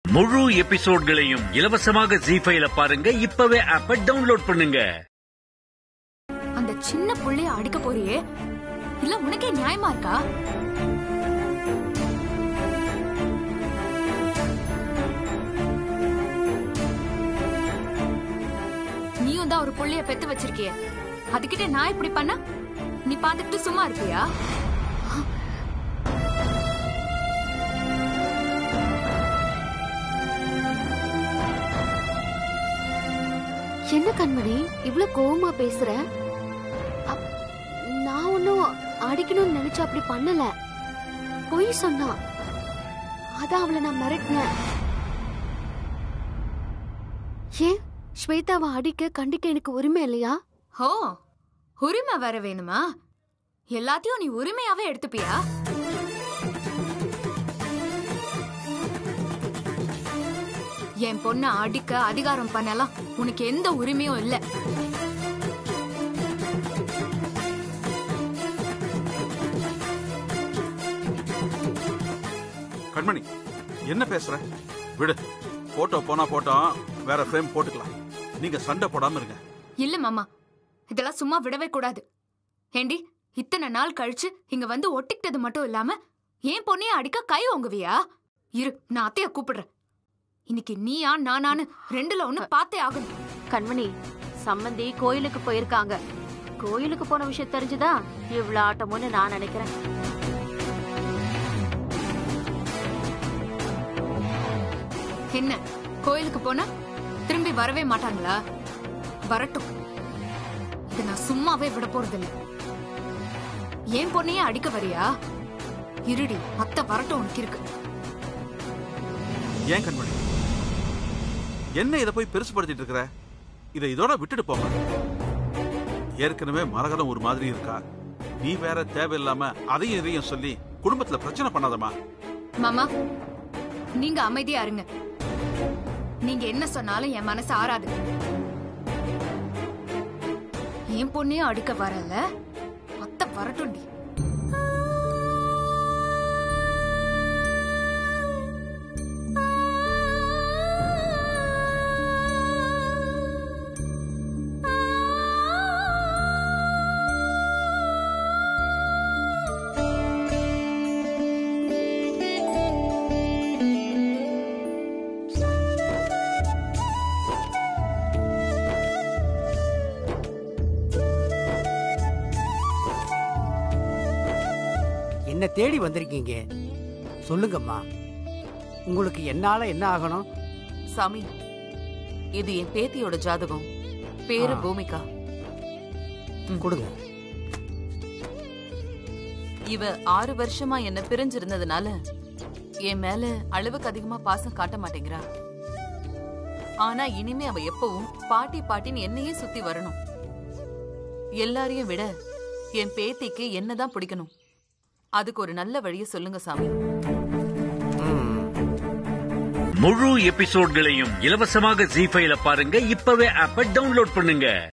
முழு எபிசோட்களையும் இலவசமாக ஜி ஃபைல பாருங்க இப்பவே ஆப்ப டவுன்லோட் பண்ணுங்க அந்த சின்ன புள்ளைய அடிக்க போறியே இல்ல உனக்கே நியாயமா இருக்கா நீயும் தான் ஒரு புள்ளைய பெத்து வச்சிருக்கிய அதுகிட்ட நான் இப்படி பண்ண நீ பாத்துக்கிட்டு சும்மா இருப்பியா என்ன கண்மணி இவ்ளோ கோவமா பேசுற அப்- நான் ஒன்னும் அடிக்கணும்னு நினைச்சு அப்படி பண்ணல பொய் சொன்னா அதான் அவளை நான் மிரட்டினேன் ஏன் ஸ்வேதாவை அடிக்க கண்டிக்க எனக்கு உரிமை இல்லையா ஹோ உரிமை வேற வேணுமா எல்லாத்தையும் நீ உரிமையாவே எடுத்துப்பியா என் பொண்ண அடிக்க அதிகாரம் பண்ணலாம் உனக்கு எந்த உரிமையும் இல்ல கண்மணி என்ன பேசுற விடு போட்டோ போனா போட்டோம் வேற ஃப்ரேம் போட்டுக்கலாம் நீங்க சண்டை போடாம இருங்க இல்ல மாமா இதெல்லாம் சும்மா விடவே கூடாது ஏண்டி இத்தனை நாள் கழிச்சு இங்க வந்து ஒட்டிக்கிட்டது மட்டும் இல்லாம ஏன் பொண்ணைய அடிக்க கை ஓங்குவியா இரு நான் அத்தைய கூப்பிடுறேன் இன்னைக்கு நீயா நானான்னு ரெண்டுல ஒண்ணு பார்த்தே ஆகணும் கண்மணி சம்மந்தி கோயிலுக்கு போயிருக்காங்க கோயிலுக்கு போன விஷயம் தெரிஞ்சுதா இவ்வளவு ஆட்டமுன்னு நான் நினைக்கிறேன் என்ன கோயிலுக்கு போனா திரும்பி வரவே மாட்டாங்களா வரட்டும் இத நான் சும்மாவே விட போறதில்ல ஏன் பொண்ணையே அடிக்க வரியா இருடி அத்தை வரட்டும் உனக்கு இருக்கு ஏன் கண்மணி என்ன இதை போய் பெருசுபடுத்திட்டு இருக்கிற இதை இதோட விட்டுட்டு போங்க ஏற்கனவே மரகதம் ஒரு மாதிரி இருக்கா நீ வேற தேவையில்லாம அதையும் இதையும் சொல்லி குடும்பத்துல பிரச்சனை பண்ணாதம்மா மாமா நீங்க அமைதியா இருங்க நீங்க என்ன சொன்னாலும் என் மனசு ஆறாது என் பொண்ணையும் அடிக்க வரல அத்தை வரட்டும்டி என்ன தேடி வந்திருக்கீங்க சொல்லுங்கம்மா உங்களுக்கு என்னால என்ன ஆகணும் சாமி இது என் பேத்தியோட ஜாதகம் பேரு ஆ. பூமிகா கொடுங்க இவ ஆறு வருஷமா என்ன பிரிஞ்சிருந்ததுனால என் மேல அளவுக்கு அதிகமா பாசம் காட்ட மாட்டேங்கிறா ஆனா இனிமே அவ எப்பவும் பாட்டி பாட்டின்னு என்னையே சுத்தி வரணும் எல்லாரையும் விட என் பேத்திக்கு என்னதான் பிடிக்கணும் அதுக்கு ஒரு நல்ல வழியை சொல்லுங்க சாமி முழு எபிசோட்களையும் இலவசமாக ஜி ஃபைல பாருங்க இப்பவே ஆப்ப டவுன்லோட் பண்ணுங்க